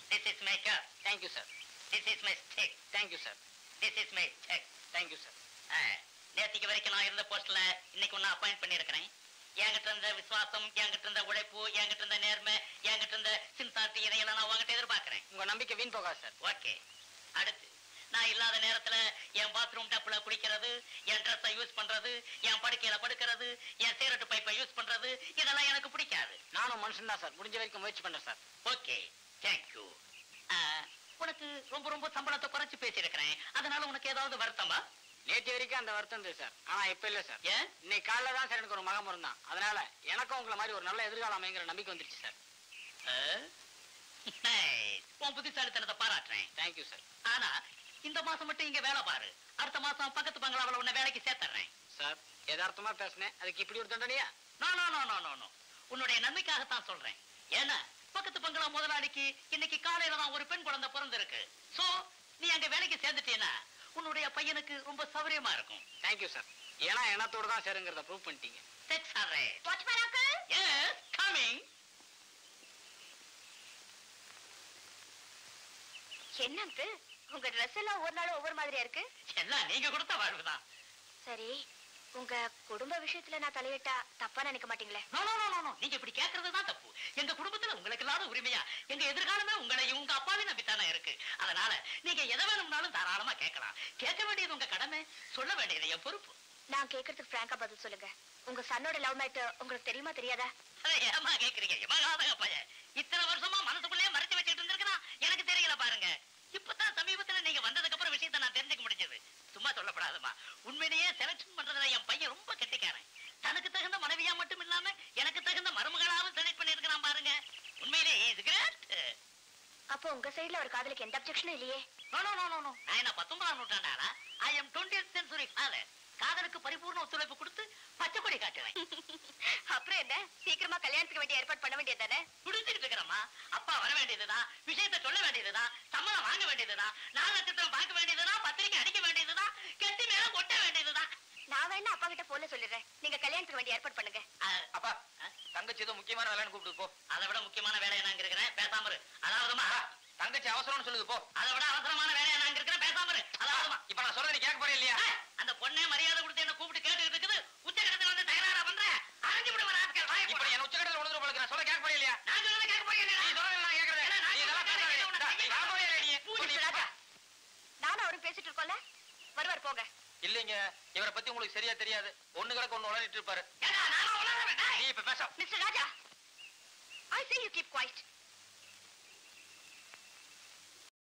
This is my cup. Thank you sir This is my stick. Thank you sir This is my check. Thank you sir ஆ, நேத்திக்கு வரைக்கும் நான் இருந்த போஸ்ட்ல இன்னைக்கு ஒன்னு அப்பாயிண்ட் பண்ணிருக்கிறேன் என்கிட்ட இருந்த விசுவாசம் என்கிட்ட இருந்த உழைப்பு என்கிட்ட இருந்த நேர்மை என்கிட்ட இருந்த சின்சாட்டி இதையெல்லாம் நான் உங்ககிட்ட எதிர்பார்க்கிறேன் உங்க நம்பிக்கை வீண் போகாது சார் ஓகே அடுத்து நான் இல்லாத நேரத்துல என் பாத்ரூம் டப்ல குளிக்கிறது என் ட்ரெஸ்ஸை யூஸ் பண்றது என் படுக்கையில படுக்கிறது என் சிகரெட் பைப்பை யூஸ் பண்றது இதெல்லாம் எனக்கு பிடிக்காது நானும் மனுஷன் தான் சார் முடிஞ்ச வரைக்கும் முயற்சி பண்றேன் சார் ஓகே தேங்க்யூ உனக்கு ரொம்ப ரொம்ப சம்பளத்தை குறைச்சு பேசியிருக்கிறேன் அதனால உனக்கு ஏதாவது வருத்தமா நேற்று வரைக்கும் அந்த வருத்தம் இருந்தது சார் ஆனா இப்ப இல்ல சார் ஏன் இன்னைக்கு காலைல தான் சார் எனக்கு ஒரு மகன் இருந்தான் அதனால எனக்கும் உங்களை மாதிரி ஒரு நல்ல எதிர்காலம் அமைங்கிற நம்பிக்கை வந்துருச்சு சார் ஆ? Nice. உன் புத்திசாலித்தனத்தை பாராட்டுறேன் தேங்க்யூ சார் ஆனா இந்த மாசம் மட்டும் இங்க வேலை பாரு அடுத்த மாசம் பக்கத்து பங்களாவில் உன்னை வேலைக்கு சேர்த்துறேன் சார் யதார்த்தமா பேசினேன் அதுக்கு இப்படி ஒரு தண்டனையா no no no no no no உன்னுடைய நன்மைக்காகத்தான் சொல்றேன் ஏன்னா பக்கத்து பங்களா முதலாளிக்கு இன்னைக்கு காலையில தான் ஒரு பெண் குழந்தை பிறந்திருக்கு சோ நீ அங்க வேலைக்கு சேர்ந்துட்டீன்னா உன்னுடைய பையனுக்கு ரொம்ப சௌகரியமா இருக்கும் தேங்க்யூ சார் ஏன்னா எனத்தோட தான் சேருங்கிறத ப்ரூவ் பண்ணிட்டீங்க That's all right. Watchman uncle Yes, coming. என்ன அங்கிள் உங்க ட்ரெஸ் எல்லாம் ஒவ்வொரு நாளும் ஒவ்வொரு மாதிரியா இருக்கு எல்லாம் நீங்க கொடுத்த வாழ்வுதான் சரி உங்க குடும்ப விஷயத்துல நான் தலையிட்டா தப்பா நினைக்க மாட்டீங்களே நோ நோ நோ நோ நீங்க இப்படி கேக்குறது தான் தப்பு எங்க குடும்பத்துல உங்களுக்கு இல்லாத உரிமையா எங்க எதிர்காலமே உங்களையும் உங்க அப்பாவையும் நம்பித்தானே இருக்கு அதனால நீங்க எதை வேணும்னாலும் தாராளமா கேட்கலாம் கேட்க வேண்டியது உங்க கடமை சொல்ல வேண்டியது என் பொறுப்பு நான் கேக்குறதுக்கு பிராங்கா பதில் சொல்லுங்க உங்க சன்னோட லவ் மேட் உங்களுக்கு தெரியுமா தெரியாதா அதை ஏமா கேக்குறீங்க எமகாதக பையன் இத்தனை வருஷமா மனசுக்குள்ளேயே மறைச்சு வச்சுட்டு இருந்திருக்கிறான் எனக்கு தெரியல பாருங்க இப்பதான் சமீபத்துல நீங்க வந்ததுக்கு அப்புறம் விஷயத்தை நான் தெரிஞ்சுக்க முடிஞ்சது சும்மா சொல்லப்படாதுமா உண்மையிலேயே செலக்ஷன் பண்றதுல என் பையன் ரொம்ப கெட்டிக்காரன் தனக்கு தகுந்த மனைவியா மட்டும் இல்லாம எனக்கு தகுந்த மருமகளாவும் செலக்ட் பண்ணிருக்கிறான் பாருங்க உண்மையிலேயே இஸ் கிரேட் அப்போ உங்க சைடுல ஒரு காதலுக்கு எந்த அப்செக்ஷனும் இல்லையே no no no no no நான் என்ன பத்தொன்பதாம் நூற்றாண்டாளா I am twenty century father காதலுக்கு பரிபூர்ண ஒத்துழைப்பு கொடுத்து பச்சை கொடி காட்டுவேன் அப்புறம் என்ன சீக்கிரமா கல்யாணத்துக்கு வேண்டிய ஏற்பாடு பண்ண வேண்டியது தானே குடிச்சிட்டு இருக்கிறம்மா அப்பா வர வேண்டியதுதான் விஷயத்தை சொல்ல வேண்டியதுதான் சம்மதம் வாங்க வேண்டியதுதான் நாலு நட்சத்திரம் பார்க்க வேண்டியதுதான் பத்திரிக்கை அடிக்க வேண்டியதுதான் கெட்டி மேல கொட்ட வேண்டியதுதான் நான் வேணா அப்பா கிட்ட போன்ல சொல்லிடுறேன் நீங்க கல்யாணத்துக்கு வேண்டிய ஏற்பாடு பண்ணுங்க அஹ், அப்பா தங்கச்சி ஏதோ முக்கியமான வேலைன்னு கூப்பிட்டு போ அதை விட முக்கியமான வேலையை நான் இருக்கிறேன் பேசாம இரு அதாவதுமா தங்கச்சி அவசரம்னு சொல்லுது போ அதை விட அவசரமான வேலையை நான் இருக்கிறேன் பேசாம இரு அதாவதுமா இப்ப நான் சொல்றது நீ கேட்க போறே இல்லையா ஏய், அந்த பொண்ணே மரியாதை கொடுத்து என்ன கூப்பிட்டு கேட்டுக்கிட்டு இருக்குது உச்சகட்டத்துல வந்து தகராறா பண்ற அரைஞ்சு விடுவ ராஸ்கல் வாயை இப்ப போடு. நீ என்ன உச்சகட்டத்துல உணர்ந்து போல நான் சொல்ல கேட்க போறே இல்லையா நான் சொல்றதை கேட்க போறீங்க நீ சொல்றது நான் கேக்குறேன் ஏன்னா, நான் நீ இதெல்லாம் சொல்றதை பேசாதே. கேட்க உனக்கு டா, நான் போறே இல்லையா நீ பூச்சி நீ ராஜா நானும் அவரும் பேசிட்டு இருக்கோம்ல வருவார் போங்க இல்லைங்க இவரை பத்தி உங்களுக்கு சரியா தெரியாது ஒண்ணு கிடக்கு ஒண்ணு உளறிட்டு இருப்பாரு ஏண்டா, நானும் உணர வேண்டாம் நீ இப்ப பேச mister Raja I say you keep quite